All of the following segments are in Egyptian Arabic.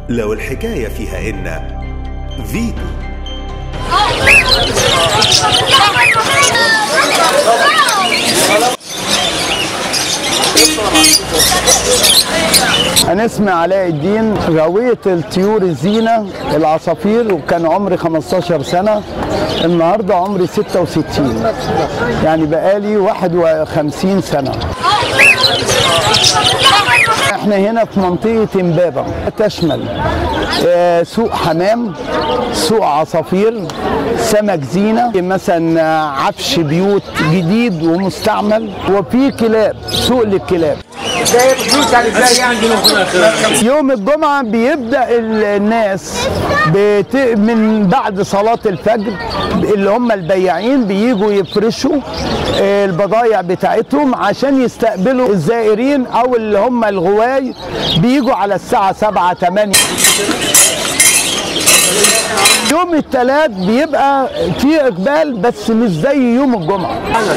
لو الحكاية فيها إن فيتو أنا اسمي علاء الدين غويت الطيور الزينة العصافير وكان عمري 15 سنة النهاردة عمري 66 يعني بقالي 51 سنة احنا هنا في منطقة امبابة تشمل آه، سوق حمام سوق عصافير سمك زينة مثلا آه، عفش بيوت جديد ومستعمل وفي كلاب سوق للكلاب يوم الجمعة بيبدأ ال- الناس بت... من بعد صلاة الفجر اللي هم البياعين بيجوا يفرشوا آه، البضايع بتاعتهم عشان يستقبلوا الزائرين أو اللي هم الغواي بيجوا على الساعة 7 8 يوم الثلاث بيبقى في اقبال بس مش زي يوم الجمعه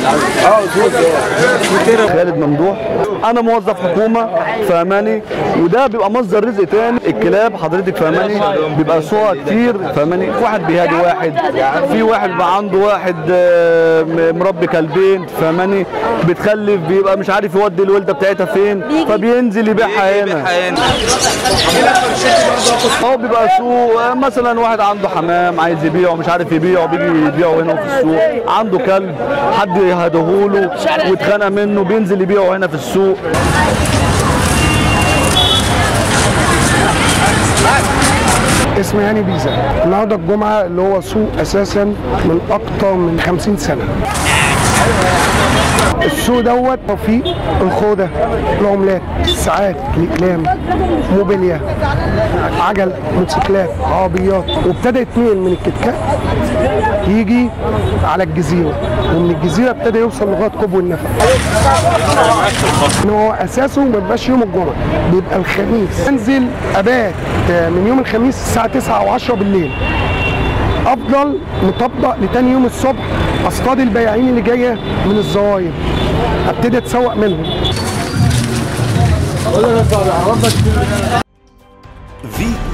خالد ممدوح انا موظف حكومه في اماني وده بيبقى مصدر رزق تاني الكلاب حضرتك في اماني بيبقى سوق كتير في اماني واحد بيهادي واحد في واحد بقى عنده واحد آه، م- مربي كلبين في اماني بتخلف بيبقى مش عارف يودي الولده بتاعتها فين فبينزل يبيعها هنا هو بيبقى سوق آه، مثلا واحد عنده حمام عايز يبيعه مش عارف يبيعه بيجي يبيعه هنا في السوق عنده كلب حد يهدهوله واتخانق منه بينزل يبيعه هنا في السوق اسمي هاني بيزا النهارده الجمعه اللي هو سوق اساسا من اكتر من 50 سنه السوق دوت فيه الخوذه العملات الساعات الاقلام موبيليا عجل موتوسيكلات عربيات وابتدى يتنقل من الكتكات يجي على الجزيره ومن الجزيره ابتدى يوصل لغايه قبو النفق ان هو اساسه ما بيبقاش يوم الجمعه بيبقى الخميس انزل ابات من يوم الخميس الساعه 9 و10 بالليل افضل مطبق لتاني يوم الصبح اصطاد البياعين اللي جايه من الزوايا ابتدي اتسوق منهم فيتو